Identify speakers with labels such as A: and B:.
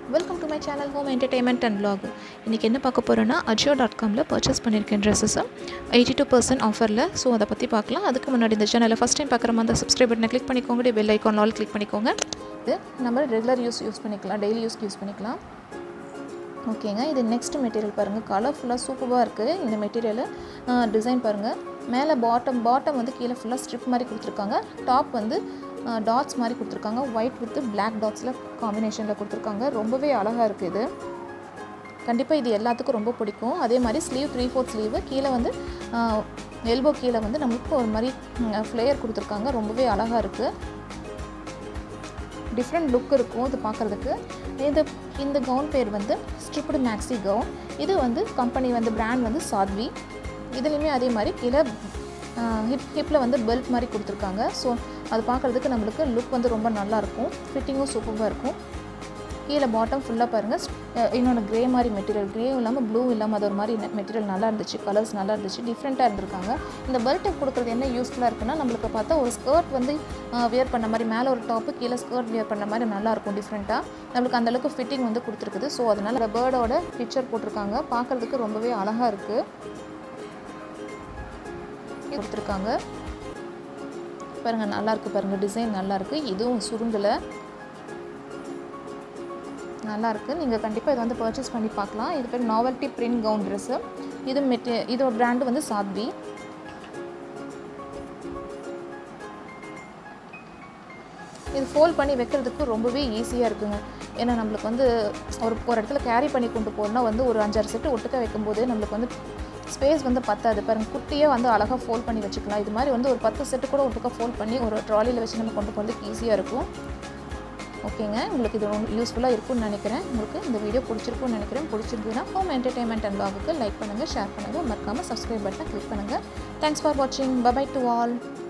A: welcome to my channel home entertainment and vlog இன்றைக்கி என்ன பார்க்க போகிறோன்னா அஜியோ டாட் காமில் பர்ச்சேஸ் பண்ணியிருக்கேன் ட்ரெஸ்ஸஸை எயிட்டி டூ பர்சன்ட் ஆஃபரில் ஸோ அதை பற்றி பார்க்கலாம் அதுக்கு முன்னாடி இந்த சேனலை ஃபஸ்ட் டைம் பார்க்குற மாதிரி சப்ஸ்கிரைப் பட்டனை கிளிக் பண்ணிக்கோங்க பெல் ஐக்கான் ஆல் கிளிக் பண்ணிக்கோங்க இது நம்ம ரெகுலர் யூஸ் யூஸ் பண்ணிக்கலாம் டெய்லி யூஸ்க்கு யூஸ் பண்ணிக்கலாம் ஓகேங்க இது நெக்ஸ்ட் மெட்டீரியல் பாருங்கள் கலர்ஃபுல்லாக சூப்பராக இருக்குது இந்த மெட்டீரியலு டிசைன் பாருங்கள் மேலே பாட்டம் பாட்டம் வந்து கீழே ஃபுல்லாக ஸ்ட்ரிப் மாதிரி கொடுத்துருக்காங்க டாப் வந்து டாட்ஸ் மாதிரி கொடுத்துருக்காங்க ஒயிட் வித் பிளாக் டாட்ஸில் காம்பினேஷனில் கொடுத்துருக்காங்க ரொம்பவே அழகாக இருக்குது இது கண்டிப்பாக இது எல்லாத்துக்கும் ரொம்ப பிடிக்கும் அதே மாதிரி ஸ்லீவ் த்ரீ ஃபோர்த் ஸ்லீவு கீழே வந்து எல்போ கீழே வந்து நம்மளுக்கு ஒரு மாதிரி ஃப்ளேயர் கொடுத்துருக்காங்க ரொம்பவே அழகாக இருக்குது டிஃப்ரெண்ட் லுக் இருக்கும் இது பார்க்குறதுக்கு இது இந்த கவுன் பேர் வந்து ஸ்ட்ரிப்டு மேக்ஸி கவுன் இது வந்து கம்பெனி வந்து பிராண்ட் வந்து சாத்வி இதுலேயுமே அதே மாதிரி கீழே ஹிப் ஹிப்பில் வந்து பெல்ட் மாதிரி கொடுத்துருக்காங்க ஸோ அது பார்க்குறதுக்கு நம்மளுக்கு லுக் வந்து ரொம்ப நல்லாயிருக்கும் ஃபிட்டிங்கும் சூப்பராக இருக்கும் கீழே பாட்டம் ஃபுல்லாக பாருங்கள் இன்னொன்று க்ரே மாதிரி மெட்டீரியல் க்ரேவும் இல்லாமல் ப்ளூ இல்லாமல் அது ஒரு மாதிரி மெட்டீரியல் நல்லா இருந்துச்சு கலர்ஸ் நல்லா இருந்துச்சு டிஃப்ரெண்ட்டாக இருந்திருக்காங்க இந்த பெல்ட்டை கொடுக்குறது என்ன யூஸ்ஃபுல்லாக இருக்குன்னா நம்மளுக்கு பார்த்தா ஒரு ஸ்கர்ட் வந்து வியர் பண்ண மாதிரி மேலே ஒரு டாப்பு கீழே ஸ்கர்ட் வியர் பண்ண மாதிரி நல்லாயிருக்கும் டிஃப்ரெண்ட்டாக நம்மளுக்கு அந்தளவுக்கு ஃபிட்டிங் வந்து கொடுத்துருக்குது ஸோ அதனால் அந்த பேர்டோட பிக்சர் போட்டிருக்காங்க பார்க்குறதுக்கு ரொம்பவே அழகாக இருக்குது கொடுத்துருக்காங்க பாருங்கள் நல்லாயிருக்கு பாருங்கள் டிசைன் நல்லாயிருக்கு இதுவும் சுருங்கலை நல்லாயிருக்கு நீங்கள் கண்டிப்பாக இதை வந்து பர்ச்சேஸ் பண்ணி பார்க்கலாம் இது பேர் நாவல்ட்டி பிரிண்ட் கவுன் ட்ரெஸ்ஸு இது மெட்டி இதோட பிராண்டு வந்து சாத்வி இது ஃபோல்ட் பண்ணி வைக்கிறதுக்கு ரொம்பவே ஈஸியாக இருக்குங்க ஏன்னா நம்மளுக்கு வந்து ஒரு ஒரு இடத்துல கேரி பண்ணி கொண்டு போகணுன்னா வந்து ஒரு அஞ்சாறு செட்டு ஒட்டுக்க வைக்கும்போது நம்மளுக்கு வந்து ஸ்பேஸ் வந்து பத்தாது பாருங்கள் குட்டியே வந்து அழகாக ஃபோல்ட் பண்ணி வச்சுக்கலாம் இது மாதிரி வந்து ஒரு பத்து செட்டு கூட ஒட்டுக்க ஃபோல்ட் பண்ணி ஒரு ட்ராலியில் வச்சு நம்ம கொண்டு போகிறதுக்கு ஈஸியாக இருக்கும் ஓகேங்க உங்களுக்கு இது ரொம்ப யூஸ்ஃபுல்லாக இருக்கும்னு நினைக்கிறேன் உங்களுக்கு இந்த வீடியோ பிடிச்சிருக்கும்னு நினைக்கிறேன் பிடிச்சிருந்ததுன்னா ஹோம் என்டர்டைன்மெண்ட் அண்ட் ப்ளாகுக்கு லைக் பண்ணுங்கள் ஷேர் பண்ணுங்கள் மறக்காமல் சப்ஸ்கிரைப் பட்டனை கிளிக் பண்ணுங்கள் தேங்க்ஸ் ஃபார் வாட்சிங் பபாய் டு ஆல்